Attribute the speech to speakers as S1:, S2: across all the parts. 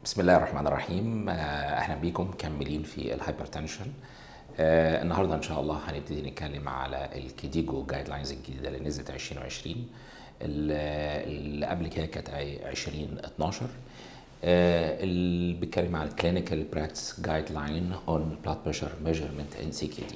S1: بسم الله الرحمن الرحيم آه، اهلا بيكم مكملين في الهايبرتنشن آه، النهارده ان شاء الله هنبتدي نتكلم على الكيديجو جايد لاينز الجديده اللي نزلت 2020 اللي اللي قبل كده كانت 2012 آه، اللي بيتكلم على الكلينيكال براكتس جايد لاين اون بلاد بريشر ميجرمنت ان سي كي دي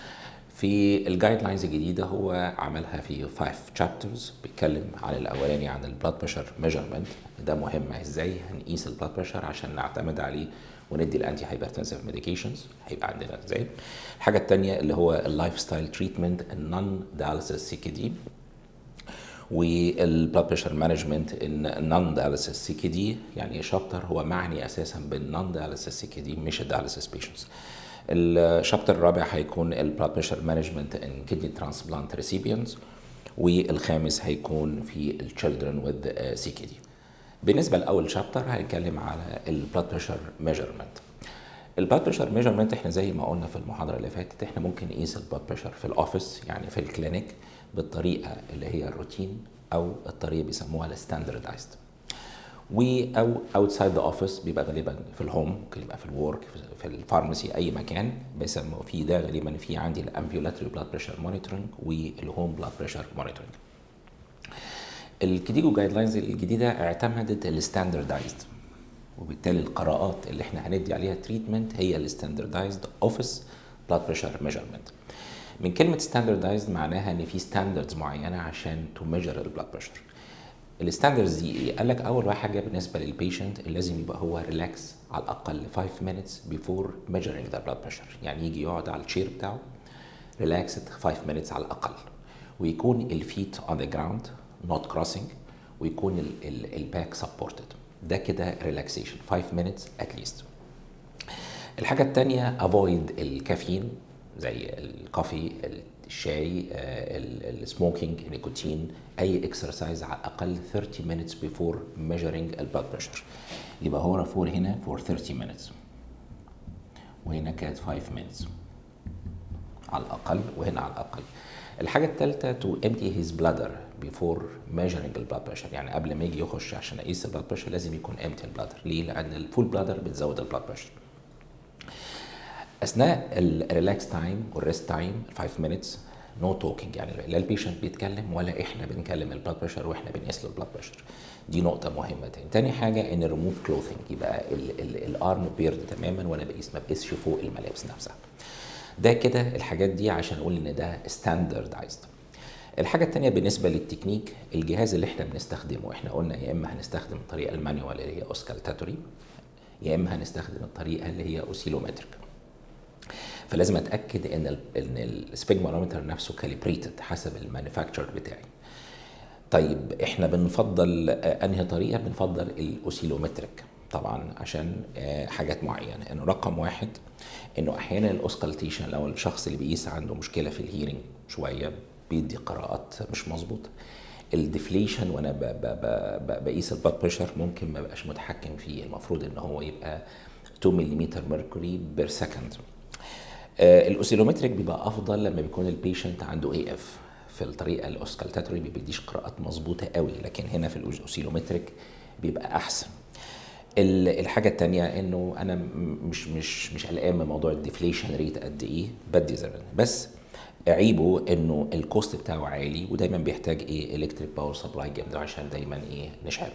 S1: في الجايد لاينز الجديده هو عملها في 5 تشابترز بيتكلم على الاولاني عن البلاد بريشر ميجرمنت ده مهم ازاي هنقيس البلاد بريشر عشان نعتمد عليه وندي الانتي هايبرتنسيف ميديكيشنز هيبقى عندنا ازاي الحاجه الثانيه اللي هو اللايف ستايل تريتمنت النون دياليسيس سي كي دي والبلاد بريشر مانجمنت ان نون دياليسيس سي كي دي يعني شابتر هو معني اساسا بالنون دياليسيس سي كي دي مش الدياليسيس بيشنتس الشابتر الرابع هيكون البلاد بريشر مانجمنت ان كدني ترانسبلانت ريسيبيانتس والخامس هيكون في التشيلدرن وذ سي كي دي بالنسبه لاول شابتر هنتكلم على البلاد بريشر ميجرمنت البلاد بريشر ميجرمنت احنا زي ما قلنا في المحاضره اللي فاتت احنا ممكن نقيس البلاد بريشر في الاوفيس يعني في الكلينيك بالطريقه اللي هي الروتين او الطريقه بيسموها الستاندردايزد و او اوتسايد ذا اوفيس بيبقى غالبا في الهوم ممكن يبقى في الورك في الفارماسي اي مكان بيسموا في ده غالبا في عندي الامبيولاتري بلاد بريشر مونيتورنج والهوم بلاد بريشر مونيتورنج الكديجو جايد لاينز الجديده اعتمدت الستاندردايزد وبالتالي القراءات اللي احنا هندي عليها تريتمنت هي الستاندردايزد اوفيس بلاد بريشر ميجرمنت من كلمه ستاندردايزد معناها ان في ستاندردز معينه عشان تو ميجر البلاد بريشر الستاندردز دي ايه؟ قال لك اول حاجه بالنسبه للبيشنت لازم يبقى هو ريلاكس على الاقل 5 minutes before measuring the blood pressure يعني يجي يقعد على التشير بتاعه ريلاكسد 5 minutes على الاقل ويكون الفيت on the ground not crossing ويكون الباك سبورتد ده كده ريلاكسيشن 5 minutes at least الحاجه الثانيه avoid الكافيين زي الكوفي الشاي السموكينج النيكوتين اي اكسرسايز على الاقل 30 minutes before measuring البلاد بريشر يبقى هو فور هنا for 30 minutes وهنا كانت 5 minutes على الاقل وهنا على الاقل الحاجه الثالثه تو empty his bladder before measuring البلاد بريشر يعني قبل ما يجي يخش عشان اقيس البلاد بريشر لازم يكون empty البلادر ليه لان الفول بلادر بتزود البلاد بريشر اثناء الريلاكس تايم والريست تايم 5 مينتس نو توكينج يعني لا البيشنت بيتكلم ولا احنا بنكلم البلاد بريشر واحنا بنقيس له البلاد بريشر دي نقطة مهمة تاني. تاني حاجة ان ريموف كلوثينج يبقى الارم بيرد تماما وانا بقيس ما بقيسش فوق الملابس نفسها. ده كده الحاجات دي عشان اقول ان ده ستاندردايزد. الحاجة التانية بالنسبة للتكنيك الجهاز اللي احنا بنستخدمه احنا قلنا يا اما هنستخدم الطريقة المانيوال اللي هي اوسكالتاتوري يا اما هنستخدم الطريقة اللي هي اوسيلومتريك. فلازم اتاكد ان ال ان السبيجمانومتر نفسه كاليبريتد حسب المانيفاكتشر بتاعي طيب احنا بنفضل انهي طريقه بنفضل الاوسيلومتريك طبعا عشان حاجات معينه انه رقم واحد انه احيانا الاوسكالتيشن لو الشخص اللي بيقيس عنده مشكله في الهيرنج شويه بيدي قراءات مش مظبوطه الديفليشن وانا بقيس البلاد بريشر ممكن ما بقاش متحكم فيه المفروض ان هو يبقى 2 ملم ميركوري بير سكند آه الاوسيلومتريك بيبقى افضل لما بيكون البيشنت عنده اي اف في الطريقه الاوسكالتاتوري ما بيديش قراءات مظبوطه قوي لكن هنا في الاوسيلومتريك بيبقى احسن الحاجه الثانيه انه انا مش مش مش قلقان من موضوع الديفليشن ريت قد ايه بدي زمان بس عيبه انه الكوست بتاعه عالي ودايما بيحتاج ايه الكتريك باور سبلاي جامد عشان دايما ايه نشحنه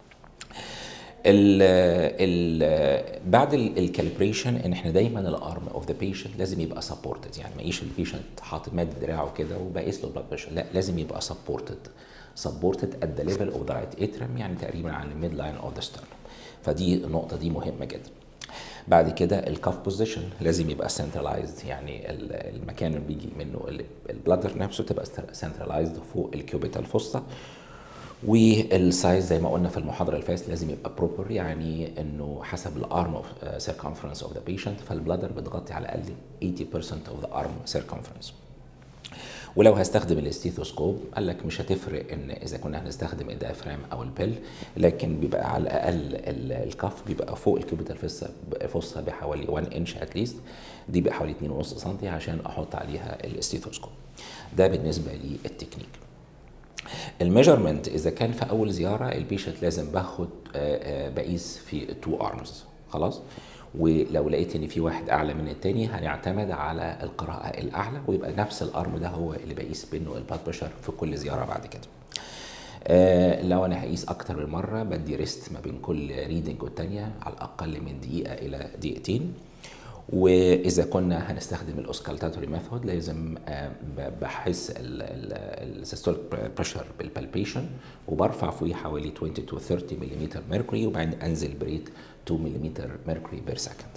S1: ال ال بعد الكاليبريشن ان احنا دايما الارم اوف ذا بيشنت لازم يبقى سبورتد يعني ما يجيش البيشنت حاطط مد دراعه كده وبقيس له بلاد بريشر لا لازم يبقى سبورتد سبورتد ات ذا ليفل اوف ذا رايت اترم يعني تقريبا على الميد لاين اوف ذا ستيرنم فدي النقطه دي مهمه جدا بعد كده الكاف بوزيشن لازم يبقى سنترلايزد يعني المكان اللي بيجي منه البلادر نفسه تبقى سنترلايزد فوق الكيوبيتال فوسطا والسايز زي ما قلنا في المحاضره اللي فاتت لازم يبقى بروبر يعني انه حسب الارم اوف سيركمفرنس اوف ذا بيشنت فالبلادر بتغطي على الاقل 80% اوف ذا ارم سيركمفرنس ولو هستخدم الاستيثوسكوب قال لك مش هتفرق ان اذا كنا هنستخدم الديافرام او البل لكن بيبقى على الاقل الكف بيبقى فوق الكيوبيتال فوسا بحوالي 1 انش اتليست دي بحوالي 2.5 سم عشان احط عليها الاستيثوسكوب ده بالنسبه للتكنيك الميجرمنت اذا كان في اول زياره البيشنت لازم باخد آه، آه، بقيس في تو ارمز خلاص ولو لقيت ان في واحد اعلى من التاني هنعتمد على القراءه الاعلى ويبقى نفس الارم ده هو اللي بقيس منه البلاد بريشر في كل زياره بعد كده آه، لو انا هقيس اكتر من مره بدي ريست ما بين كل ريدنج والتانيه على الاقل من دقيقه الى دقيقتين واذا كنا هنستخدم الاوسكالتاتوري ميثود لازم آه، ب- بحس السيستوليك بريشر بالبالبيشن وبرفع فوقيه حوالي 20 to 30 ملم ميركوري وبعدين انزل بريت 2 ملم ميركوري بير سكند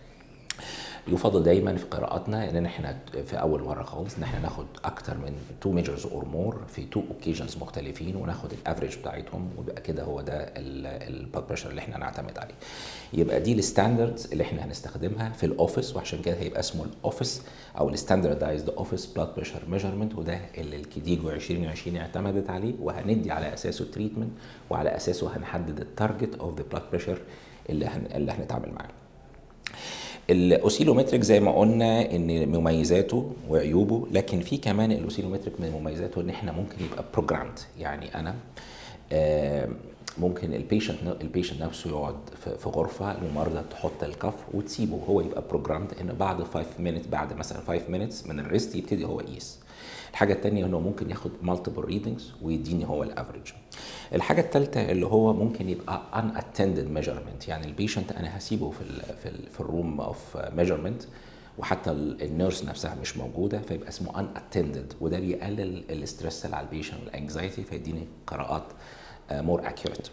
S1: يفضل دايما في قراءاتنا ان احنا في اول مره خالص ان احنا ناخد اكتر من 2 ميجرز اور مور في 2 اوكيجنز مختلفين وناخد الافريج بتاعتهم ويبقى كده هو ده البلاد بريشر اللي احنا نعتمد عليه يبقى دي الستاندردز اللي احنا هنستخدمها في الاوفيس وعشان كده هيبقى اسمه الاوفيس او الستاندردايزد اوفيس بلاد بريشر ميجرمنت وده اللي الكيديجو 2020 اعتمدت عليه وهندي على اساسه تريتمنت وعلى اساسه هنحدد التارجت اوف ذا بلاد بريشر اللي هن اللي هنتعامل معاه الاوسيلومتريك زي ما قلنا ان مميزاته وعيوبه لكن في كمان الاوسيلومتريك من مميزاته ان احنا ممكن يبقى بروجرامد يعني انا آه، ممكن البيشنت البيشنت نفسه يقعد في في غرفه الممرضه تحط الكف وتسيبه هو يبقى بروجرامد ان بعد 5 مينت بعد مثلا 5 مينتس من الريست يبتدي هو يقيس الحاجه الثانيه انه ممكن ياخد مالتيبل ريدنجز ويديني هو الافريج الحاجه الثالثه اللي هو ممكن يبقى ان اتندد ميجرمنت يعني البيشنت انا هسيبه في ال في ال في الروم اوف ميجرمنت وحتى ال- النيرس نفسها مش موجوده فيبقى اسمه ان اتندد وده بيقلل الاسترس اللي على البيشنت والانكزايتي فيديني قراءات مور اكيوريت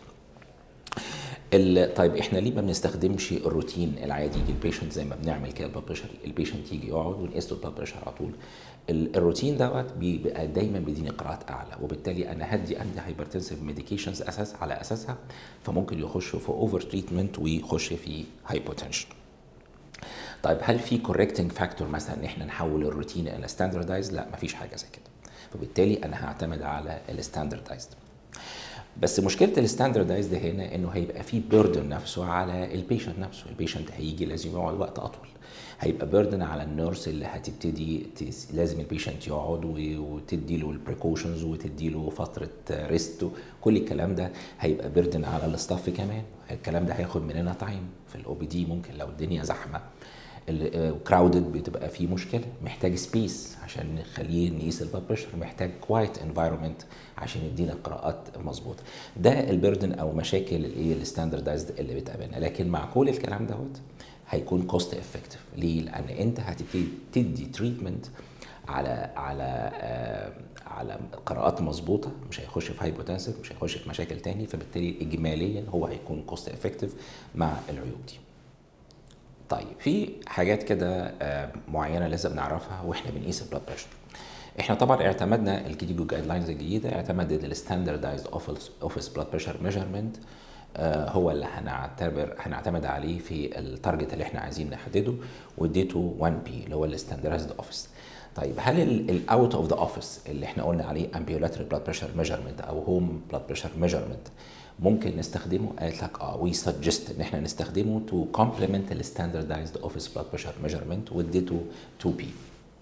S1: ال- طيب احنا ليه ما بنستخدمش الروتين العادي يجي البيشنت زي ما بنعمل كده البلاد بريشر البيشنت يجي يقعد ونقيس له البلاد بريشر على طول ال- الروتين دوت بيبقى دايما بيديني قراءات اعلى وبالتالي انا هدي انتي هايبرتنسيف ميديكيشنز اساس على اساسها فممكن يخش في اوفر تريتمنت ويخش في هايبوتنشن طيب هل في كوركتنج فاكتور مثلا ان احنا نحول الروتين الى ستاندردايز لا مفيش حاجه زي كده فبالتالي انا هعتمد على الستاندردايزد بس مشكله الستاندردايزد هنا انه هيبقى في بيردن نفسه على البيشنت نفسه البيشنت هيجي لازم يقعد وقت اطول هيبقى بيردن على النيرس اللي هتبتدي تس... لازم البيشنت يقعد و... وتدي له البريكوشنز وتدي له فتره ريست كل الكلام ده هيبقى بيردن على الاستاف كمان الكلام ده هياخد مننا تايم في الاو بي دي ممكن لو الدنيا زحمه كراودد بتبقى فيه مشكله محتاج سبيس عشان نخليه نقيس البلاد بريشر محتاج كوايت انفايرمنت عشان يدينا قراءات مظبوطه ده البيردن او مشاكل الايه الستاندردايزد اللي بتقابلنا لكن مع كل الكلام دوت هيكون كوست افكتيف ليه لان انت هتبتدي تدي تريتمنت على على آه على قراءات مظبوطه مش هيخش في هايبوتنسيف مش هيخش في مشاكل تاني فبالتالي اجماليا هو هيكون كوست افكتيف مع العيوب دي طيب في حاجات كده آه، معينه لازم نعرفها واحنا بنقيس البلاد بريشر احنا طبعا اعتمدنا الكيديجو جايد لاينز الجديده اعتمدت الستاندردايزد اوفيس بلاد بريشر ميجرمنت هو اللي هنعتبر هنعتمد عليه في التارجت اللي احنا عايزين نحدده واديته 1 بي اللي هو الستاندردايزد اوفيس طيب هل الاوت اوف ذا اوفيس اللي احنا قلنا عليه امبيولاتري بلاد بريشر ميجرمنت او هوم بلاد بريشر ميجرمنت ممكن نستخدمه قالت لك اه وي سجست ان احنا نستخدمه تو كومبلمنت الستاندردايزد اوفيس بلاد بريشر ميجرمنت واديته 2 بي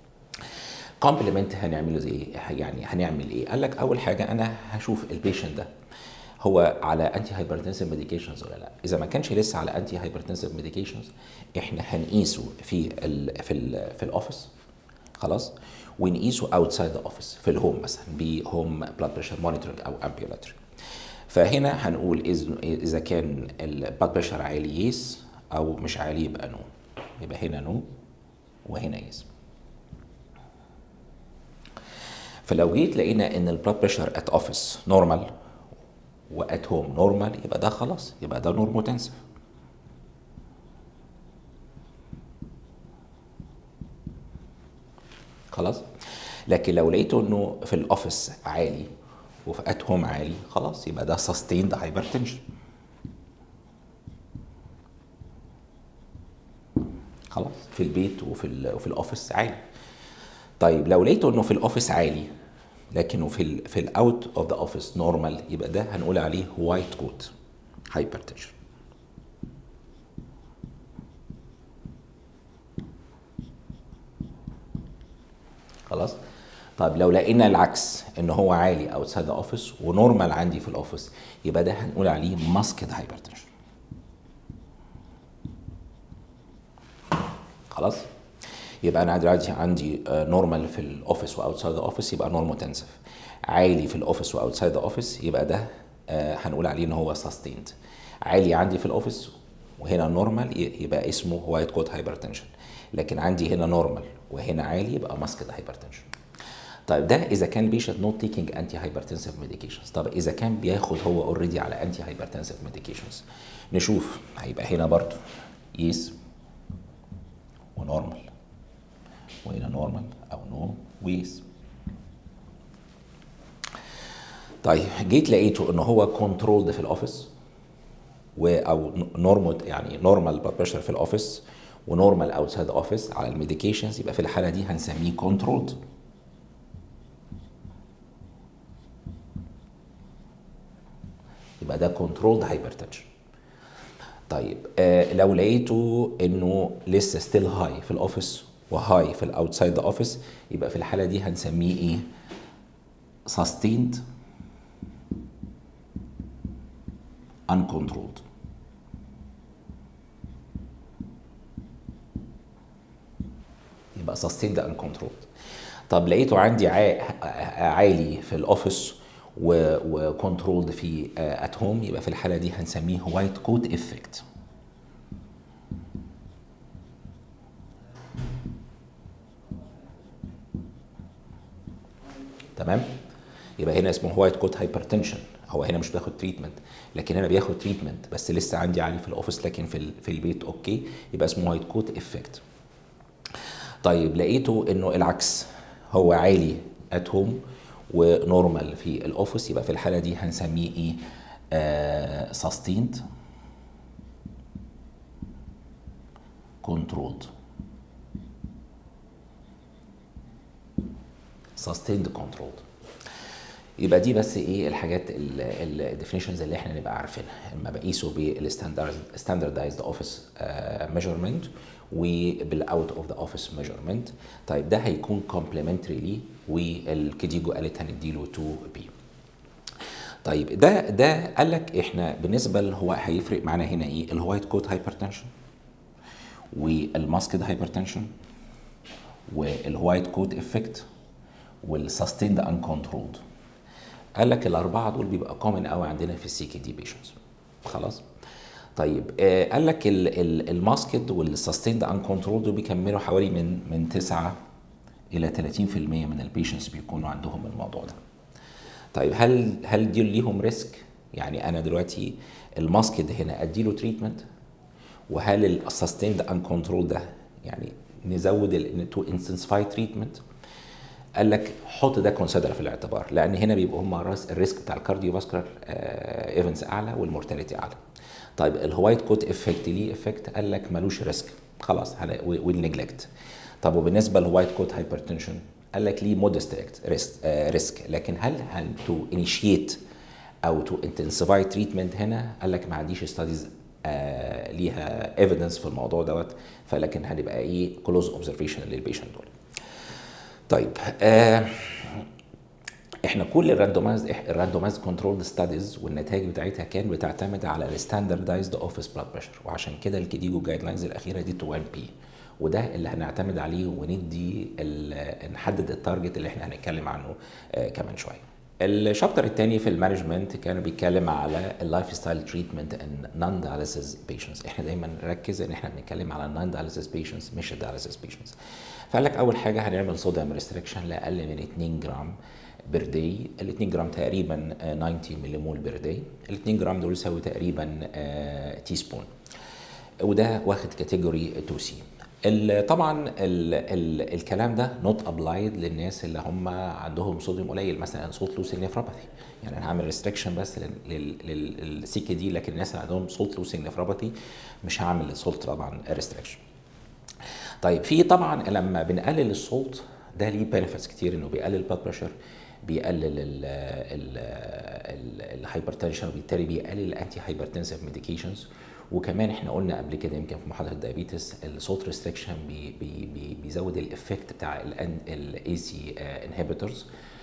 S1: كومبلمنت هنعمله زي ايه يعني هنعمل ايه قال لك اول حاجه انا هشوف البيشنت ده هو على انتي هايبرتنسيف ميديكيشنز ولا لا اذا ما كانش لسه على انتي هايبرتنسيف ميديكيشنز احنا هنقيسه في ال في ال في الاوفيس خلاص ونقيسه اوتسايد ذا اوفيس في الهوم مثلا بهوم بلاد بريشر مونيتورنج او امبيولاتري فهنا هنقول إذ- اذا كان البلاد بريشر عالي يس او مش عالي يبقى نو يبقى هنا نو وهنا يس فلو جيت لقينا ان البلاد بريشر ات اوفيس نورمال وات هوم نورمال يبقى ده خلاص يبقى ده نورموتنسيف خلاص لكن لو لقيته انه في الاوفيس عالي وفي ات هوم عالي خلاص يبقى ده سستيند هايبرتنشن خلاص في البيت وفي ال وفي الاوفيس عالي طيب لو لقيته انه في الاوفيس عالي لكنه في ال في الاوت اوف ذا اوفيس نورمال يبقى ده هنقول عليه وايت كوت هايبرتنشن خلاص طيب لو لقينا العكس ان هو عالي اوتسايد اوفيس ونورمال عندي في الاوفيس يبقى ده هنقول عليه ماسكد هايبرتنشن خلاص يبقى انا دلوقتي عندي نورمال في الاوفيس واوتسايد اوفيس يبقى نورموتنسف عالي في الاوفيس واوتسايد اوفيس يبقى ده آه، هنقول عليه ان هو سستيند عالي عندي في الاوفيس وهنا نورمال يبقى اسمه وايت كوت هايبرتنشن لكن عندي هنا نورمال وهنا عالي يبقى ماسكد هايبرتنشن طيب ده اذا كان بيشنت نوت تيكينج انتي هايبرتنسيف ميديكيشنز طب اذا كان بياخد هو اوريدي على انتي هايبرتنسيف ميديكيشنز نشوف هيبقى هنا برضو يس ونورمال وهنا نورمال او نو ويس طيب جيت لقيته ان هو كنترولد في الاوفيس و او نورمال يعني نورمال بلاد بريشر في الاوفيس ونورمال اوتسايد اوفيس على الميديكيشنز يبقى في الحاله دي هنسميه كنترولد يبقى ده كنترولد هايبرتنشن طيب آه لو لقيته انه لسه ستيل هاي في الاوفيس وهاي في الاوتسايد اوفيس يبقى في الحاله دي هنسميه ايه sustained uncontrolled يبقى sustained uncontrolled طب لقيته عندي عا- عالي في الاوفيس وكنترولد في ات هوم يبقى في الحاله دي هنسميه وايت كوت افكت تمام يبقى هنا اسمه وايت كوت هايبرتنشن هو هنا مش بياخد تريتمنت لكن هنا بياخد تريتمنت بس لسه عندي عالي في الاوفيس لكن في ال- في البيت اوكي يبقى اسمه وايت كوت افكت طيب لقيته انه العكس هو عالي ات هوم ونورمال في الاوفيس يبقى في الحاله دي هنسميه ايه آه sustained controlled sustained controlled يبقى دي بس ايه الحاجات الديفينيشنز اللي احنا نبقى عارفينها لما بقيسه بالستاندردايزد اوفيس ميجرمنت وبالاوت اوف ذا اوفيس ميجرمنت طيب ده هيكون كومبلمنتري ليه والكديجو قالت هنديله 2 بي طيب ده ده قال لك احنا بالنسبه ل- هو هيفرق معانا هنا ايه الوايت كوت هايبرتنشن والماسكد هايبرتنشن والوايت كوت افكت والسستيند انكونترولد قال لك الاربعه دول بيبقى كومن قوي عندنا في السي كي دي بيشنتس خلاص طيب آه قال لك الماسكد والسستيند انكونترولد دول بيكملوا حوالي من من 9 الى 30% من البيشنتس بيكونوا عندهم الموضوع ده طيب هل هل دي ليهم ريسك يعني انا دلوقتي الماسكد هنا اديله تريتمنت وهل السستيند ان كنترول ده يعني نزود تو انتنسفاي تريتمنت قال لك حط ده كونسيدر في الاعتبار لان هنا بيبقى هم راس الريسك بتاع الكارديو فاسكولار ايفنتس اعلى والمورتاليتي اعلى طيب الهوايت كوت افكت ليه افكت قال لك ملوش ريسك خلاص ويل نيجلكت طب وبالنسبه للوايت كوت هايبرتنشن قال لك ليه مودست ريسك لكن هل هل تو انيشيت او تو انتنسيفاي تريتمنت هنا قال لك ما عنديش ستاديز آه ليها ايفيدنس في الموضوع دوت فلكن هنبقى ايه كلوز اوبزرفيشن للبيشنت دول طيب آه احنا كل الراندومايز الراندومايز كنترول ستاديز والنتائج بتاعتها كان بتعتمد على الستاندردايزد اوفيس بلاد بريشر وعشان كده الكديجو جايد لاينز الاخيره دي 2 بي وده اللي هنعتمد عليه وندي نحدد التارجت اللي احنا هنتكلم عنه آه كمان شويه الشابتر الثاني في المانجمنت كان بيتكلم على اللايف ستايل تريتمنت ان نون دايليسيس بيشنتس احنا دايما نركز ان احنا بنتكلم على نون دايليسيس بيشنتس مش الدايليسيس بيشنتس فقال لك اول حاجه هنعمل صوديوم ريستريكشن لاقل من 2 جرام بير داي ال 2 جرام تقريبا 90 ملي مول بير داي ال 2 جرام دول يساوي تقريبا تي سبون وده واخد كاتيجوري 2 سي طبعا ال ال الكلام ده نوت ابلايد للناس اللي هم عندهم صوديوم قليل مثلا صوت لوسينج نفراباثي يعني انا هعمل ريستريكشن بس للسي كي دي لكن الناس اللي عندهم صوت لوسينج نفراباثي مش هعمل الصوت طبعا ريستريكشن طيب في طبعا لما بنقلل الصوت ده ليه بنفيتس كتير انه بيقلل البلاد بريشر بيقلل الهايبرتنشن وبالتالي بيقلل الانتي هايبرتنسيف ميديكيشنز وكمان احنا قلنا قبل كده يمكن في محاضره الدايابيتس الصوت ريستريكشن بي بي بي بيزود الافكت بتاع الاي سي انهبيتورز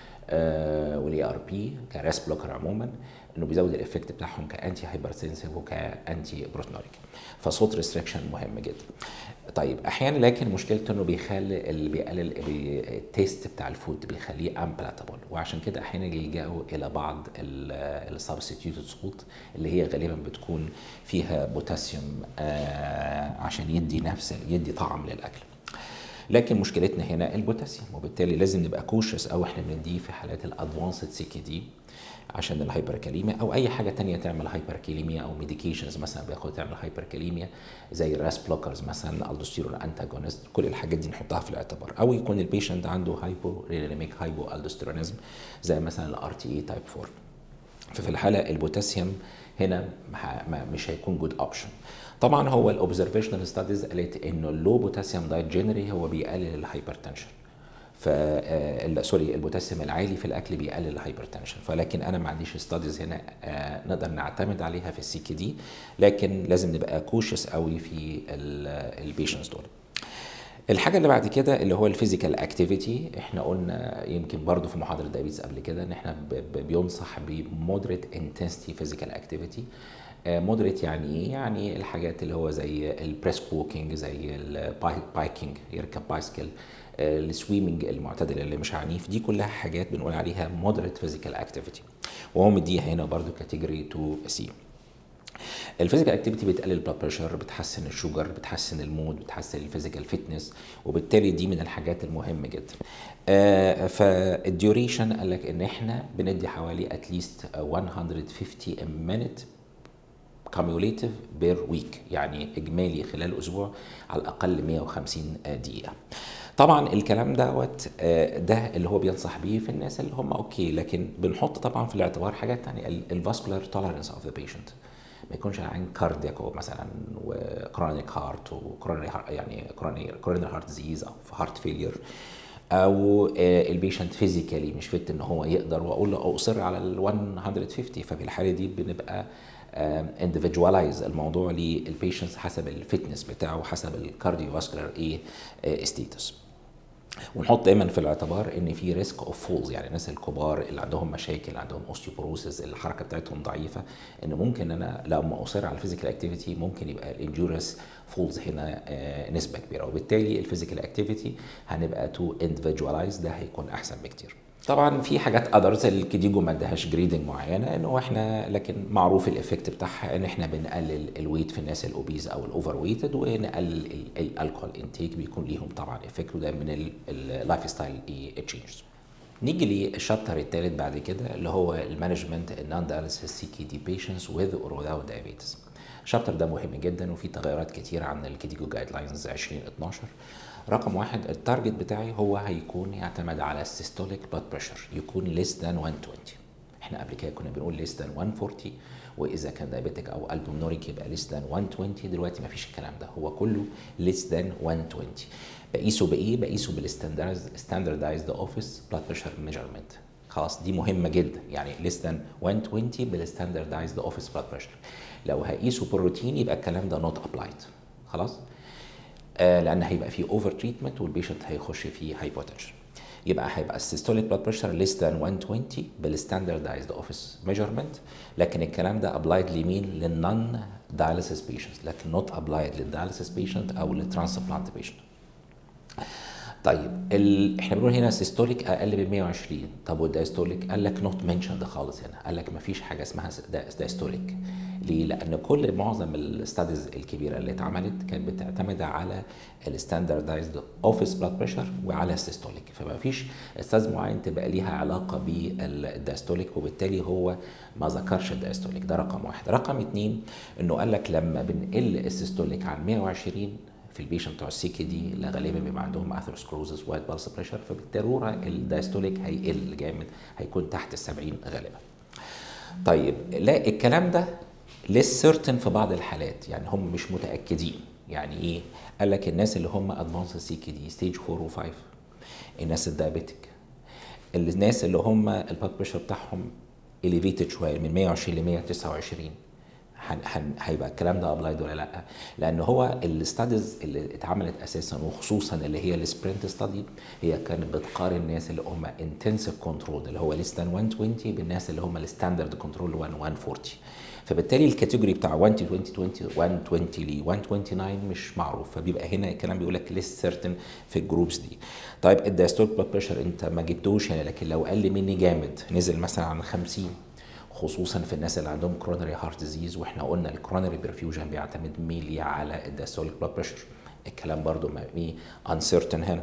S1: والاي ار بي كراس بلوكر عموما انه بيزود الافكت بتاعهم كانتي هايبرتنسيف وكانتي بروتنوريك فصوت ريستريكشن مهم جدا طيب احيانا لكن مشكلته انه بيخلي اللي بيقلل التيست بتاع الفود بيخليه امبلاتابل وعشان كده احيانا يلجأوا الى بعض السبستيوتد صوت اللي هي غالبا بتكون فيها بوتاسيوم آه عشان يدي نفس يدي طعم للاكل لكن مشكلتنا هنا البوتاسيوم وبالتالي لازم نبقى كوشس او احنا بنديه في حالات الادفانسد سي كي دي عشان الهايبركاليميا او اي حاجه تانية تعمل هايبركاليميا او ميديكيشنز مثلا بياخد تعمل هايبركاليميا زي الراس بلوكرز مثلا الدوستيرون انتاجونست كل الحاجات دي نحطها في الاعتبار او يكون البيشنت عنده هايبو رينيميك هايبو الدوستيرونيزم زي مثلا الار تي اي تايب 4 ففي الحاله البوتاسيوم هنا مش هيكون جود اوبشن طبعا هو الاوبزرفيشنال ستاديز قالت انه اللو بوتاسيوم دايت جنري هو بيقلل الهايبرتنشن ف سوري البوتاسيوم العالي في الاكل بيقلل الهايبرتنشن فلكن انا ما عنديش ستاديز هنا آه نقدر نعتمد عليها في السي كي دي لكن لازم نبقى كوشس قوي في البيشنتس دول الحاجه اللي بعد كده اللي هو الفيزيكال اكتيفيتي احنا قلنا يمكن برضو في محاضره دايبيتس قبل كده ان احنا بينصح بمودريت انتنسيتي فيزيكال اكتيفيتي مودريت يعني ايه؟ يعني الحاجات اللي هو زي البريس ووكينج زي البايكنج يركب بايسكل السويمنج المعتدل اللي مش عنيف دي كلها حاجات بنقول عليها مودريت فيزيكال اكتيفيتي وهو مديها هنا برضو كاتيجوري 2 سي الفيزيكال اكتيفيتي بتقلل البلاد بريشر بتحسن الشوجر بتحسن المود بتحسن الفيزيكال فيتنس وبالتالي دي من الحاجات المهمه جدا آه فالديوريشن قال لك ان احنا بندي حوالي اتليست 150 minute كاميوليتيف بير ويك يعني اجمالي خلال اسبوع على الاقل 150 دقيقه طبعا الكلام دوت ده اللي هو بينصح بيه في الناس اللي هم اوكي لكن بنحط طبعا في الاعتبار حاجات ثانيه الفاسكولار توليرنس اوف ذا بيشنت ما يكونش عين كاردياك مثلا وكرونيك هارت وكروني يعني كروني كروني هارت ديزيز او هارت فيلير او البيشنت فيزيكالي مش فت ان هو يقدر واقول له اصر على ال 150 ففي الحاله دي بنبقى اندفجوالايز الموضوع للبيشنتس حسب الفتنس بتاعه حسب الكارديو فاسكولار ايه ستيتس ونحط دايما في الاعتبار ان في ريسك اوف فولز يعني الناس الكبار اللي عندهم مشاكل عندهم اوستيوبروسيس الحركه بتاعتهم ضعيفه ان ممكن انا لما اصر على الفيزيكال اكتيفيتي ممكن يبقى الانجورس فولز هنا نسبه كبيره وبالتالي الفيزيكال اكتيفيتي هنبقى تو اندفجوالايز ده هيكون احسن بكتير طبعا في حاجات اذرز الكديجو ما ادهاش جريدنج معينه انه احنا لكن معروف الايفكت بتاعها ان احنا بنقلل الويت في الناس الاوبيز او الاوفر ويتد ونقلل الالكول انتيك بيكون ليهم طبعا ايفكت وده من اللايف ستايل تشينجز نيجي للشابتر الثالث بعد كده اللي هو المانجمنت النون دايليسيس سي كي دي بيشنتس وذ اور without diabetes الشابتر ده مهم جدا وفي تغيرات كتير عن الكيديجو جايد لاينز 2012 رقم واحد التارجت بتاعي هو هيكون يعتمد على السيستوليك بلاد بريشر يكون less than 120 احنا قبل كده كنا بنقول less than 140 واذا كان دايابيتك او البومنوريك يبقى less than 120 دلوقتي ما فيش الكلام ده هو كله less than 120 بقيسه بايه بقيسه بالستاندردايزد اوفيس بلاد بريشر ميجرمنت خلاص دي مهمه جدا يعني less than 120 بالستاندردايزد اوفيس بلاد بريشر لو هقيسه بالروتين يبقى الكلام ده نوت ابلايد خلاص آه لان هيبقى فيه اوفر تريتمنت والبيشنت هيخش في هايبوتنشن يبقى هيبقى السيستوليك بلاد بريشر ليس ذان 120 بالستاندردايزد اوفيس ميجرمنت لكن الكلام ده ابلايد لمين للنون دايليسيس بيشنت لكن نوت ابلايد للدايليسيس بيشنت او للترانسبلانت بيشنت طيب ال... احنا بنقول هنا سيستوليك اقل من 120 طب والدايستوليك قال لك نوت منشن ده خالص هنا قال لك ما فيش حاجه اسمها دايستوليك ليه؟ لان كل معظم الستاديز الكبيره اللي اتعملت كانت بتعتمد على الستاندردايزد اوفيس بلاد بريشر وعلى السيستوليك فما فيش استاذ معين تبقى ليها علاقه بالدايستوليك وبالتالي هو ما ذكرش الدايستوليك ده رقم واحد رقم اتنين انه قال لك لما بنقل السيستوليك عن 120 في البيشنت بتوع السي كي دي اللي غالبا بيبقى عندهم اثيروسكلوزس وايت بالس بريشر فبالضروره الدايستوليك هيقل جامد هيكون تحت ال 70 غالبا. طيب لا الكلام ده ليس سيرتن في بعض الحالات يعني هم مش متاكدين يعني ايه؟ قال لك الناس اللي هم ادفانس سي كي دي ستيج 4 و5 الناس الدايابيتك الناس اللي هم البلاد بريشر بتاعهم elevated شويه من 120 ل 129 هن- هن- هيبقى الكلام ده ابلايد ولا لا لان هو الستاديز اللي اتعملت اساسا وخصوصا اللي هي السبرنت ستادي هي كانت بتقارن الناس اللي هم انتنسيف كنترول اللي هو ليس ذان 120 بالناس اللي هم الستاندرد كنترول 140 فبالتالي الكاتيجوري بتاع 120 20 120 ل 129 مش معروف فبيبقى هنا الكلام بيقول لك ليس سيرتن في الجروبس دي طيب الدايستوليك بلاد بريشر انت ما جبتوش هنا لكن لو قل مني جامد نزل مثلا عن 50 خصوصا في الناس اللي عندهم كرونري هارت ديزيز واحنا قلنا الكرونري برفيوجن بيعتمد ميلي على الدايستوليك بلاد بريشر الكلام برضو ما ايه انسرتن هنا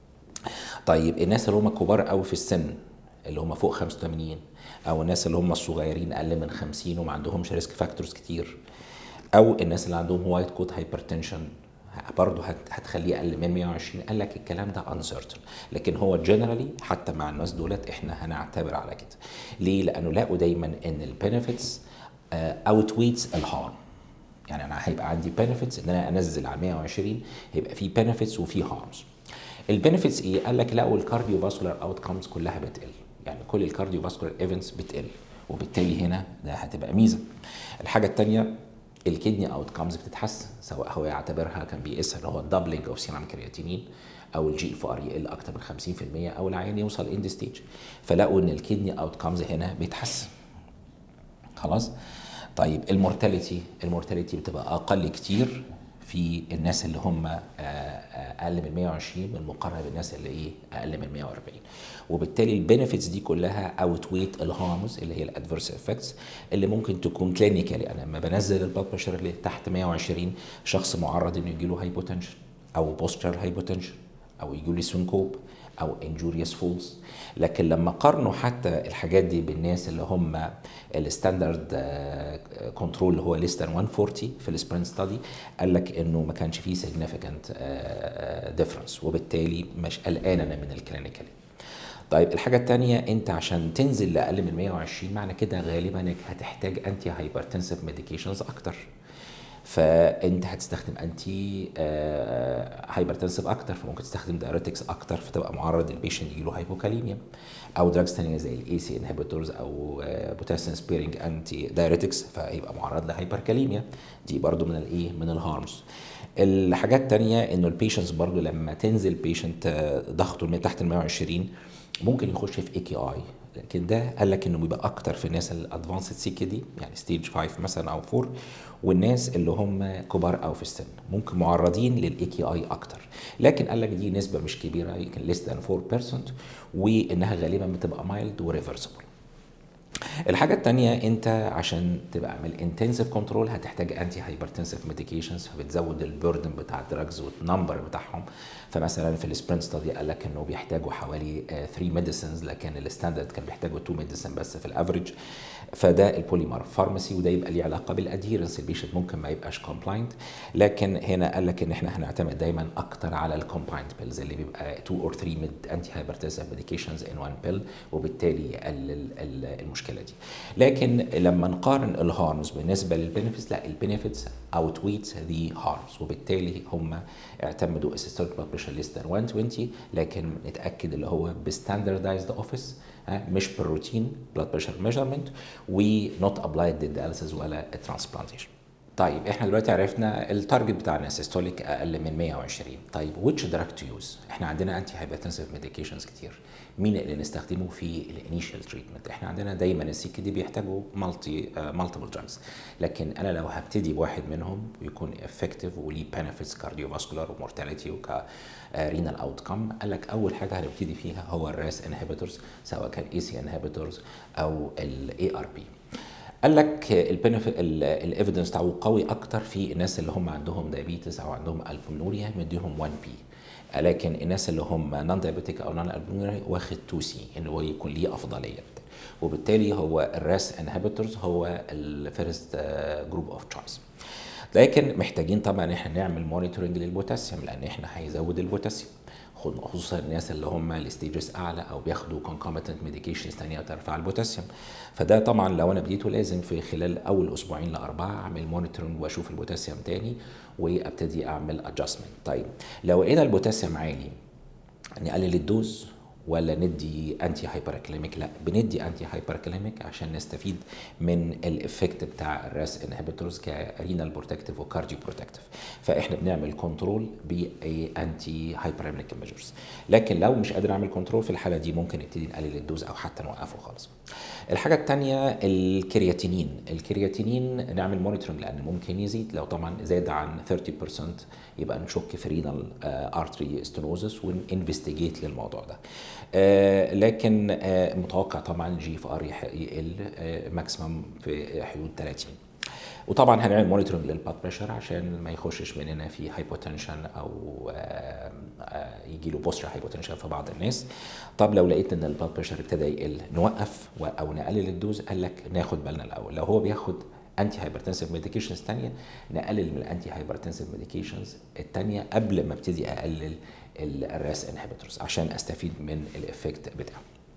S1: طيب الناس اللي هم كبار قوي في السن اللي هم فوق 85 او الناس اللي هم الصغيرين اقل من 50 وما عندهمش ريسك فاكتورز كتير او الناس اللي عندهم وايت كوت هايبرتنشن برضه هت- هتخليه اقل من 120 قال لك الكلام ده uncertain لكن هو جنرالي حتى مع الناس دولت احنا هنعتبر على كده ليه لانه لقوا دايما ان البنفيتس اوتويتس الهارم يعني انا هيبقى عندي بنفيتس ان انا انزل على 120 هيبقى في بنفيتس وفي هارمز البنفيتس ايه قال لك لقوا الكارديو فاسكولار اوتكمز كلها بتقل يعني كل الكارديو فاسكولار ايفنتس بتقل وبالتالي هنا ده هتبقى ميزه الحاجه الثانيه الكدني اوتكمز بتتحسن سواء هو يعتبرها كان بيقيسها اللي هو الدبلنج اوف سيرام كرياتينين او الجي اف ار يقل اكتر من 50% او العيان يوصل اند ستيج فلقوا ان الكدني اوتكمز هنا بيتحسن خلاص طيب المورتاليتي المورتاليتي بتبقى اقل كتير في الناس اللي هم آه، آه، اقل من 120 بالمقارنه بالناس اللي ايه اقل من 140 وبالتالي البنفيتس دي كلها اوت ويت الهارمز اللي هي الادفيرس افكتس اللي ممكن تكون كلينيكالي انا لما بنزل البلاد بريشر اللي تحت 120 شخص معرض انه يجي له هايبوتنشن او بوسترال هايبوتنشن او يجي له سينكوب او انجوريوس فولز لكن لما قارنوا حتى الحاجات دي بالناس اللي هم الستاندرد كنترول اللي هو ليس ذان 140 في السبرنت ستادي قال لك انه ما كانش فيه significant ديفرنس وبالتالي مش قلقان انا من الكلينيكالي طيب الحاجة التانية انت عشان تنزل لأقل من 120 معنى كده غالبا انك هتحتاج انتي هايبرتنسيف ميديكيشنز اكتر فانت هتستخدم انتي هايبرتنسيف اكتر فممكن تستخدم دايريتكس اكتر فتبقى معرض البيشنت يجي له هايبوكاليميا او دراجز تانية زي الاي سي انهبيتورز او بوتاسيوم سبيرنج انتي دايريتكس فيبقى معرض لهايبركاليميا دي برضو من الايه من الهارمز الحاجات التانية انه البيشنتس برضو لما تنزل بيشنت ضغطه من تحت ال 120 ممكن يخش في اي كي اي لكن ده قال لك انه بيبقى اكتر في الناس الادفانسد سي كي دي يعني ستيج 5 مثلا او 4 والناس اللي هم كبار او في السن ممكن معرضين للاي كي اي اكتر لكن قال لك دي نسبه مش كبيره يمكن ليس ذان 4% وانها غالبا بتبقى مايلد وريفرسبل الحاجة التانية انت عشان تبقى عامل انتنسيف كنترول هتحتاج انتي هايبرتنسيف ميديكيشنز فبتزود البردن بتاع الدراجز والنمبر بتاعهم فمثلا في السبرنت ستادي قال لك انه بيحتاجوا حوالي 3 ميديسنز لكن الستاندرد كان بيحتاجوا 2 ميديسن بس في الافريج فده البوليمر فارماسي وده يبقى ليه علاقه بالاديرنس البيشنت ممكن ما يبقاش كومبلاينت لكن هنا قال لك ان احنا هنعتمد دايما اكتر على الكومبلاينت بيلز اللي بيبقى 2 اور 3 ميد انتي هايبرتنسيف ميديكيشنز ان وان بيل وبالتالي يقلل المشكله دي لكن لما نقارن الهارمز بالنسبه للبنفيتس لا البنفيتس اوتويت ذا هارمز وبالتالي هم اعتمدوا اسيستنت بلاد بريشر ليس ذان 120 لكن نتاكد اللي هو بستاندردايزد اوفيس مش بالروتين بلاد بريشر ميجرمنت ونوت ابلايد للدياليسيس ولا الترانسبلانتيشن طيب احنا دلوقتي عرفنا التارجت بتاعنا سيستوليك اقل من 120 طيب ويتش دراج تو يوز احنا عندنا انتي هايبرتنسيف ميديكيشنز كتير مين اللي نستخدمه في الانيشال تريتمنت احنا عندنا دايما السي كي دي بيحتاجوا مالتي مالتيبل دراجز لكن انا لو هبتدي بواحد منهم ويكون افكتيف وليه بنفيتس كارديوفاسكولار ومورتاليتي وك رينال اوت كم قال لك اول حاجه هنبتدي فيها هو الراس انهبيتورز سواء كان اي سي انهبيتورز او الاي ار بي قال لك الايفيدنس بتاعه قوي اكتر في الناس اللي هم عندهم دايابيتس او عندهم البومنوريا مديهم 1 بي لكن الناس اللي هم نون دايابيتيك او نون البومنوريا واخد 2 سي ان هو يكون ليه افضليه وبالتالي هو الراس انهبيتورز هو الفيرست جروب اوف تشويس لكن محتاجين طبعا احنا نعمل مونيتورنج للبوتاسيوم لان احنا هيزود البوتاسيوم خصوصا الناس اللي هم الستيجز اعلى او بياخدوا concomitant ميديكيشنز ثانيه ترفع البوتاسيوم فده طبعا لو انا بديته لازم في خلال اول اسبوعين لاربعه اعمل مونيتورنج واشوف البوتاسيوم تاني وابتدي اعمل ادجستمنت طيب لو لقينا البوتاسيوم عالي نقلل الدوز ولا ندي انتي هايبركليميك لا بندي انتي هايبركليميك عشان نستفيد من الافكت بتاع الراس انهبيتورز كرينال بروتكتيف وكارديو بروتكتيف فاحنا بنعمل كنترول بانتي هايبركليميك ميجرز لكن لو مش قادر اعمل كنترول في الحاله دي ممكن نبتدي نقلل الدوز او حتى نوقفه خالص الحاجه الثانيه الكرياتينين الكرياتينين نعمل مونيتورنج لان ممكن يزيد لو طبعا زاد عن 30% يبقى نشك في رينال ارتري ستينوزس وننفستيجيت للموضوع ده آه لكن آه متوقع طبعا الجي اف ار يقل آه ماكسيمم في حدود 30 وطبعا هنعمل مونيتورنج للبلاد بريشر عشان ما يخشش مننا في هايبوتنشن او يجي له بوستر هايبوتنشن في بعض الناس طب لو لقيت ان البلاد بريشر ابتدى يقل نوقف او نقلل الدوز قال لك ناخد بالنا الاول لو هو بياخد انتي هايبرتنسيف ميديكيشنز ثانيه نقلل من الانتي هايبرتنسيف ميديكيشنز الثانيه قبل ما ابتدي اقلل الراس انهبيتورز عشان استفيد من الافكت بتاعه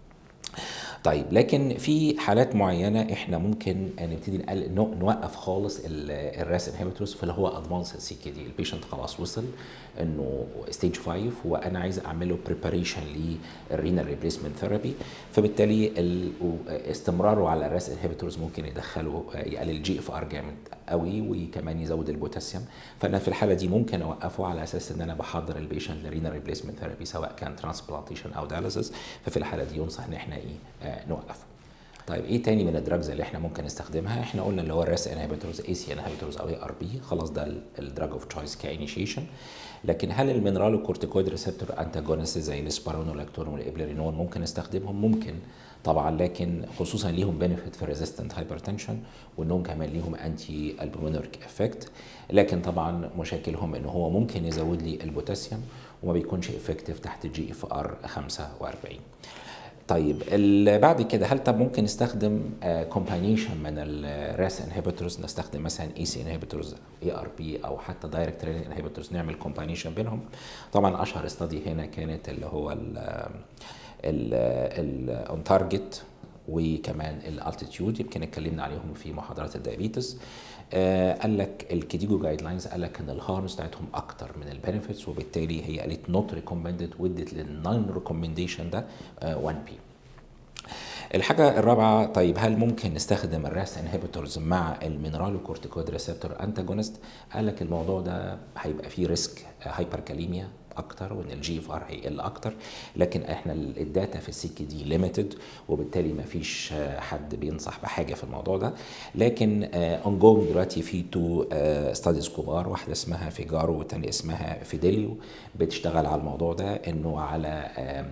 S1: طيب لكن في حالات معينه احنا ممكن نبتدي نوقف خالص الراس انهبيتورز فاللي هو ادفانس سي كي دي البيشنت خلاص وصل انه ستيج 5 وانا عايز اعمل له بريباريشن للرينال ريبليسمنت ثيرابي فبالتالي استمراره على الراس انهبيتورز ممكن يدخله يقلل الجي اف ار جامد قوي وكمان يزود البوتاسيوم فانا في الحاله دي ممكن اوقفه على اساس ان انا بحضر البيشنت لرينال ريبليسمنت ثيرابي سواء كان ترانسبلانتيشن او دياليسيس ففي الحاله دي ينصح ان احنا ايه نوقفه طيب ايه تاني من الدراجز اللي احنا ممكن نستخدمها احنا قلنا اللي هو الراس انهبيتورز اي سي انهبيتورز او اي ار بي خلاص ده الدراج اوف تشويس كانيشيشن لكن هل المينرالو كورتيكويد ريسبتور انتاجونست زي الاسبارون واللاكتون والابليرينون ممكن نستخدمهم ممكن طبعا لكن خصوصا ليهم بنفيت في ريزيستنت هايبرتنشن وانهم كمان ليهم انتي البومينوريك افكت لكن طبعا مشاكلهم ان هو ممكن يزود لي البوتاسيوم وما بيكونش افكتيف تحت الجي اف ار 45 طيب بعد كده هل طب ممكن نستخدم كومباينيشن من الراس انهبيتورز نستخدم مثلا اي سي انهبيتورز اي ار بي او حتى دايركت انهبيتورز نعمل كومباينيشن بينهم طبعا اشهر استادي هنا كانت اللي هو الاون تارجت وكمان الالتيتيود يمكن اتكلمنا عليهم في محاضرات الدايابيتس آه قال لك الكيديجو جايد لاينز قال لك ان الهارمز بتاعتهم اكتر من البنفيتس وبالتالي هي قالت نوت ريكومندد وادت للنون ريكومنديشن ده 1 بي الحاجة الرابعة طيب هل ممكن نستخدم الراس انهبيتورز مع المينرالو كورتيكويد ريسبتور انتاجونست؟ قال لك الموضوع ده هيبقى فيه ريسك هايبركاليميا اكتر وان الجي اف ار هيقل اكتر لكن احنا الداتا في السي كي دي ليميتد وبالتالي ما فيش حد بينصح بحاجه في الموضوع ده لكن اون جوينج دلوقتي في تو ستاديز كبار واحده اسمها فيجارو والثانيه اسمها فيديليو بتشتغل على الموضوع ده انه على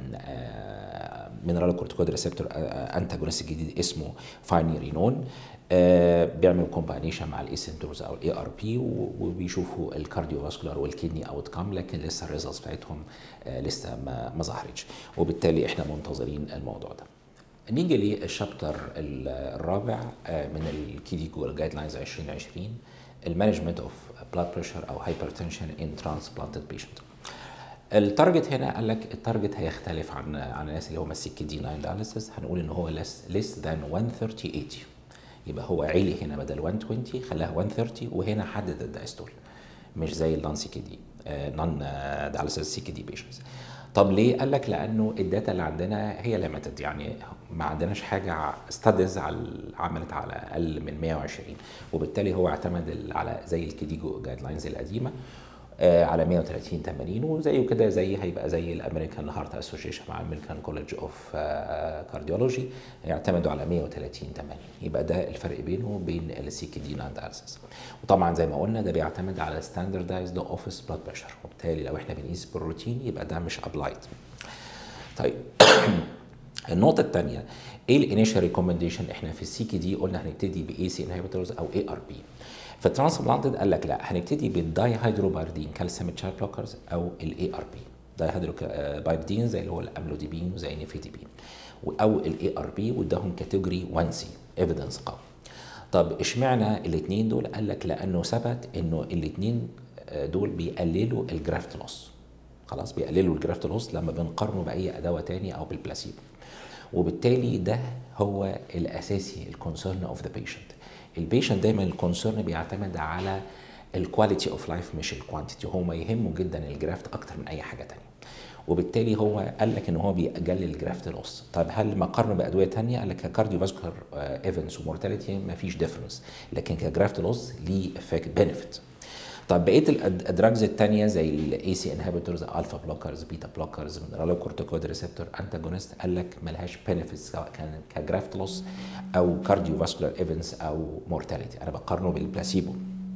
S1: مينرال كورتيكويد ريسبتور انتاجونست جديد اسمه فاينيرينون آه بيعملوا كومبانيشن مع الايسنتورز او الاي ار بي وبيشوفوا الكارديو فاسكولار والكدني اوت كام لكن لسه الريزلتس بتاعتهم آه لسه ما, ما ظهرتش وبالتالي احنا منتظرين الموضوع ده. نيجي للشابتر الرابع آه من الكيدي جايد لاينز 2020 المانجمنت اوف بلاد بريشر او هايبرتنشن ان ترانسبلانتد بيشنت. التارجت هنا قال لك التارجت هيختلف عن عن الناس اللي هم السي دي 9 دايليسيس هنقول ان هو less less than 130 80 يبقى هو عالي هنا بدل 120 خلاها 130 وهنا حدد الدايستول مش زي النون سي كي دي نون دايليسيس سي كي دي بيشنتس طب ليه؟ قال لك لانه الداتا اللي عندنا هي ليميتد يعني ما عندناش حاجه ستاديز على عملت على اقل من 120 وبالتالي هو اعتمد على زي الكيديجو جايد لاينز القديمه آه على 130 80 وزيه كده زي هيبقى زي الامريكان هارت اسوشيشن مع الامريكان كولج اوف كارديولوجي يعتمدوا على 130 80 يبقى ده الفرق بينه وبين السي كي دي ناندالسيس وطبعا زي ما قلنا ده بيعتمد على ستاندردايزد اوفيس بلاد بريشر وبالتالي لو احنا بنقيس بالروتين يبقى ده مش ابلايد طيب النقطة الثانية ايه الانيشال ريكومنديشن احنا في السي كي دي قلنا هنبتدي باي سي انهبيتورز او اي ار بي في الترانسبلانتد قال لك لا هنبتدي بالداي هيدروباردين كالسيوم تشانل بلوكرز او الاي ار بي داي هيدروباردين زي اللي هو الاملوديبين وزي النيفيديبين او الاي ار بي واداهم كاتيجوري 1 سي ايفيدنس قوي طب اشمعنى الاثنين دول قال لك لانه ثبت انه الاثنين دول بيقللوا الجرافت لوس خلاص بيقللوا الجرافت لوس لما بنقارنه باي ادوه تاني او بالبلاسيبو وبالتالي ده هو الاساسي الكونسيرن اوف ذا بيشنت البيشنت دايما الكونسيرن بيعتمد على الكواليتي اوف لايف مش الكوانتيتي هو يهمه جدا الجرافت اكتر من اي حاجه تانية وبالتالي هو قال لك ان هو بيقلل الجرافت لوس طيب هل ما قارنه بادويه تانية قال لك كارديو فاسكولار ايفنتس ومورتاليتي ما فيش ديفرنس لكن كجرافت لوس ليه افكت بنفيت طب بقيه الادراجز الثانيه زي الاي سي انهبيتورز الفا بلوكرز بيتا بلوكرز كورتيكويد ريسبتور انتاجونست قال لك ملهاش بنفيتس سواء كان كجرافت لوس او كارديو فاسكولار ايفنتس او مورتاليتي انا بقارنه بالبلاسيبو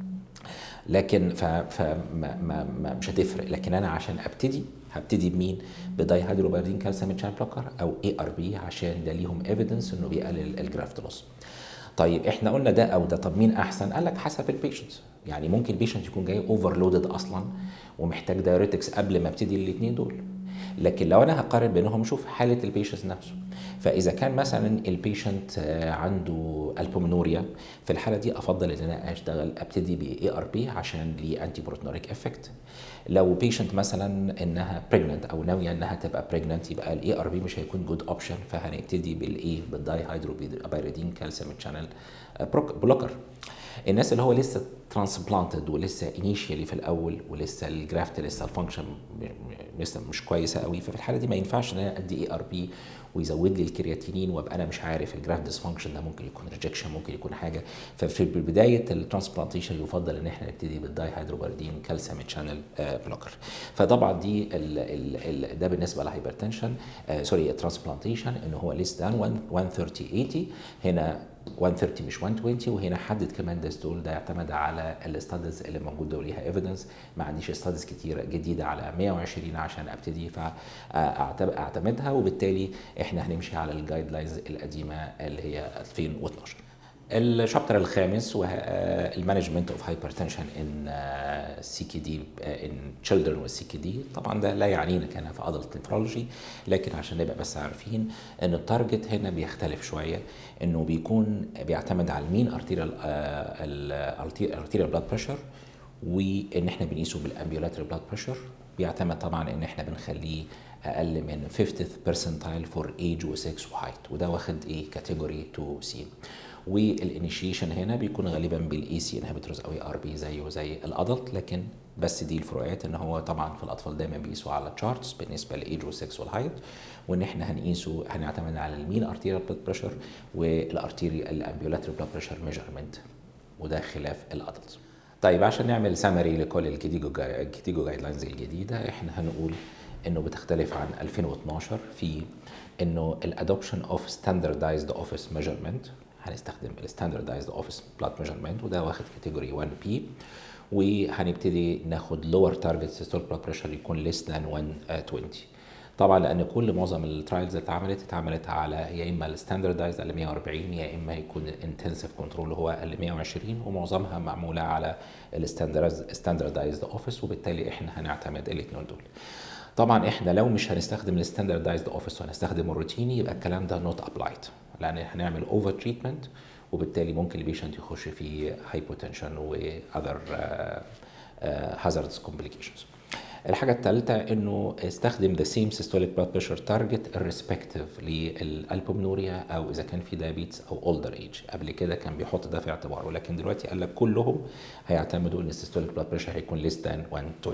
S1: لكن ف, ف ما ما ما مش هتفرق لكن انا عشان ابتدي هبتدي بمين؟ بداي هيدروباردين كالسيوم تشان بلوكر او اي ار بي عشان ده ليهم ايفيدنس انه بيقلل الجرافت لوس. طيب احنا قلنا ده او ده طب مين احسن؟ قال لك حسب البيشنت يعني ممكن البيشنت يكون جاي اوفرلودد اصلا ومحتاج دايوريتكس قبل ما ابتدي الاثنين دول. لكن لو انا هقارن بينهم شوف حاله البيشنت نفسه فاذا كان مثلا البيشنت عنده البومنوريا في الحاله دي افضل ان انا اشتغل ابتدي باي ار بي عشان ليه انتي بروتونوريك افكت لو بيشنت مثلا انها بريجننت او ناويه انها تبقى بريجننت يبقى الاي ار بي مش هيكون جود اوبشن فهنبتدي بالايه بالداي هيدروبيريدين كالسيوم شانل بلوكر الناس اللي هو لسه ترانسبلانتد ولسه انيشيالي في الاول ولسه الجرافت لسه الفانكشن لسه مش كويسه قوي ففي الحاله دي ما ينفعش ان انا ادي اي ار بي ويزود لي الكرياتينين وابقى انا مش عارف الجرافت ديسفانكشن ده ممكن يكون ريجكشن ممكن يكون حاجه ففي بدايه الترانسبلانتيشن يفضل ان احنا نبتدي بالداي هيدروباردين كالسيوم شانل بلوكر فطبعا دي ال ال ال ده بالنسبه للهايبرتنشن آه سوري الترانسبلانتيشن ان هو ليس ذان 130 80 هنا 130 مش 120 وهنا حدد كمان دستول ده يعتمد على الاستادز اللي موجوده وليها ايفيدنس ما عنديش استادز كتير جديده على 120 عشان ابتدي فاعتمدها وبالتالي احنا هنمشي على الجايد لاينز القديمه اللي هي 2012 الشابتر الخامس وهو المانجمنت اوف هايبرتنشن ان سي كي دي ان تشيلدرن والسي كي دي طبعا ده لا يعنينا كان في ادلت نفرولوجي لكن عشان نبقى بس عارفين ان التارجت هنا بيختلف شويه انه بيكون بيعتمد على المين ارتيريال الارتيريال بلاد بريشر وان احنا بنقيسه بالامبيولاتري بلاد بريشر بيعتمد طبعا ان احنا بنخليه اقل من 50th percentile فور ايج وسكس وهايت وده واخد ايه كاتيجوري 2 سي والانيشيشن هنا بيكون غالبا بالاي سي انهبيتورز او اي ار بي زيه زي الادلت لكن بس دي الفروقات ان هو طبعا في الاطفال دايما بيقيسوا على تشارتس بالنسبه لايج والسكس والهايت وان احنا هنقيسه هنعتمد على المين ارتيريال بلاد بريشر والارتيري الامبيولاتري بلاد بريشر ميجرمنت وده خلاف الادلت طيب عشان نعمل سامري لكل الكيتيجو الكيتيجو جايد لاينز الجديده احنا هنقول انه بتختلف عن 2012 في انه الادوبشن اوف ستاندردايزد اوفيس ميجرمنت هنستخدم الستاندردايزد اوفيس بلاد ميجرمنت وده واخد كاتيجوري 1 بي وهنبتدي ناخد لور تارجت سيستول بلاد بريشر يكون ليس ذان 120 طبعا لان كل معظم الترايلز اللي اتعملت اتعملت على يا اما الستاندردايز على 140 يا اما يكون الانتنسيف كنترول هو اقل 120 ومعظمها معموله على الستاندردايزد اوفيس وبالتالي احنا هنعتمد الاثنين دول طبعا احنا لو مش هنستخدم الستاندردايزد اوفيس وهنستخدم الروتيني يبقى الكلام ده نوت ابلايد لان هنعمل اوفر تريتمنت وبالتالي ممكن البيشنت يخش في هايبوتنشن واذر هازاردز كومبليكيشنز الحاجة الثالثة انه استخدم ذا سيم سيستوليك بلاد بريشر تارجت الريسبكتيف للالبومنوريا او اذا كان في دايابيتس او اولدر ايج قبل كده كان بيحط ده في اعتباره لكن دلوقتي قال لك كلهم هيعتمدوا ان السيستوليك بلاد بريشر هيكون less than 120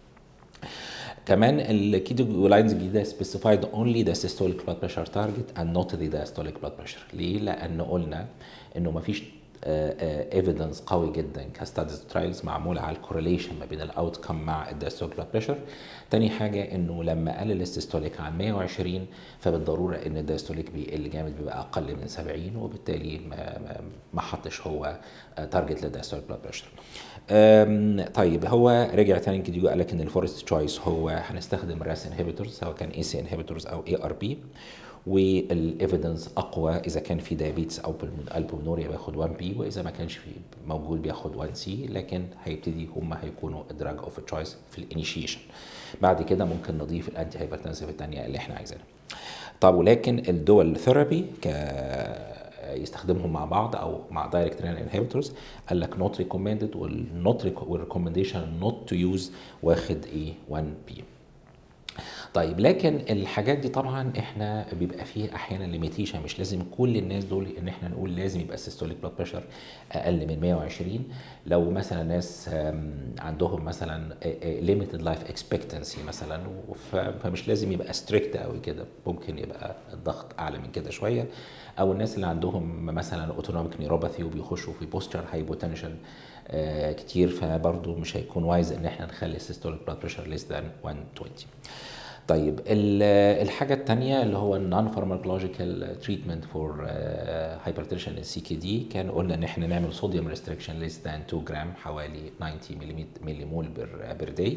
S1: كمان الكيتو لاينز الجديده سبيسيفايد اونلي ذا systolic blood pressure target and not the diastolic blood pressure ليه؟ لان قلنا انه ما فيش ايفيدنس قوي جدا كستاديز ترايلز معموله على الكورليشن ما بين الاوت كم مع الدايستوليك بلاد بريشر تاني حاجه انه لما قلل السيستوليك عن 120 فبالضروره ان الدايستوليك بيقل جامد بيبقى اقل من 70 وبالتالي ما, ما حطش هو تارجت للدايستوليك بلاد بريشر طيب هو رجع تاني كده قال لك ان الفورست تشويس هو هنستخدم راس انهبيتورز سواء كان اي سي انهبيتورز او اي ار بي والايفيدنس اقوى اذا كان في دايابيتس او البومنوريا بياخد 1 بي واذا ما كانش في موجود بياخد 1 سي لكن هيبتدي هم هيكونوا الدراج اوف تشويس في الانيشيشن بعد كده ممكن نضيف الانتي هايبرتنسيف الثانيه اللي احنا عايزينها طب ولكن الدول ثيرابي ك يستخدمهم مع بعض او مع دايركت رينال انهبيتورز قال لك نوت ريكومندد والنوت والريكومنديشن نوت تو يوز واخد ايه 1 بي طيب لكن الحاجات دي طبعا احنا بيبقى فيه احيانا ليميتيشن مش لازم كل الناس دول ان احنا نقول لازم يبقى السيستوليك بلاد بريشر اقل من 120 لو مثلا ناس آم، عندهم مثلا ليميتد لايف اكسبكتنسي مثلا ف- فمش لازم يبقى ستريكت قوي كده ممكن يبقى الضغط اعلى من كده شويه او الناس اللي عندهم مثلا اوتونوميك نيوروباثي وبيخشوا في بوستشر هايبوتنشن كتير فبرضه مش هيكون وايز ان احنا نخلي السيستوليك بلاد بريشر ليس ذان 120 طيب ال- الحاجة التانية اللي هو النون فارماكولوجيكال تريتمنت فور هايبرتنشن السي كي دي كان قلنا ان احنا نعمل صوديوم ريستريكشن ليس ذان 2 جرام حوالي 90 ملي مول بير داي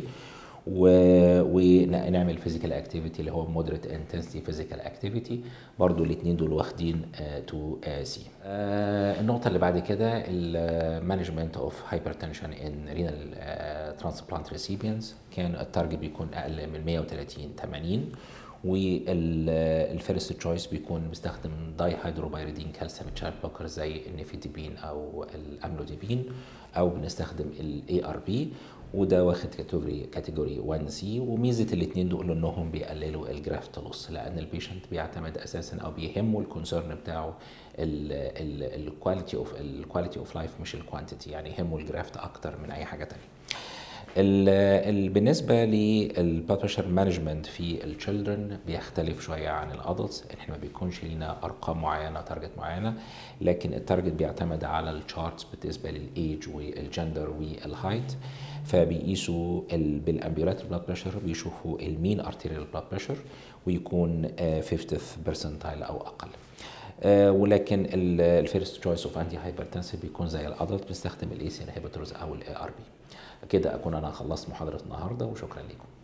S1: ونعمل فيزيكال اكتيفيتي اللي هو مودريت انتنسيتي فيزيكال اكتيفيتي برضو الاثنين دول واخدين 2 سي النقطه اللي بعد كده المانجمنت اوف هايبرتنشن ان رينال ترانسبلانت ريسيبيانز كان التارجت بيكون اقل من 130 80 والفيرست تشويس بيكون بيستخدم داي هيدروبايريدين كالسيوم تشانل بلوكر زي النيفيديبين او الاملوديبين او بنستخدم الاي ار بي وده واخد كاتيجوري كاتيجوري 1 سي وميزه الاثنين دول انهم بيقللوا الجرافت لوس لان البيشنت بيعتمد اساسا او بيهمه الكونسيرن بتاعه الكواليتي اوف الكواليتي اوف لايف مش الكوانتيتي يعني يهمه الجرافت اكتر من اي حاجه تانية ال ال بالنسبه للبلاد بريشر مانجمنت في التشيلدرن بيختلف شويه عن الادلتس احنا ما بيكونش لينا ارقام معينه تارجت معينه لكن التارجت بيعتمد على الشارتس بالنسبه للايج والجندر والهايت فبيقيسوا ال- بالامبيولات البلاد بريشر بيشوفوا المين ارتيريال بلاد بريشر ويكون 50 برسنتايل او اقل آه، ولكن الفيرست تشويس اوف انتي هايبرتنسيف بيكون زي الادلت بنستخدم الاي سي انهبيتورز او الاي ار بي كده اكون انا خلصت محاضره النهارده وشكرا لكم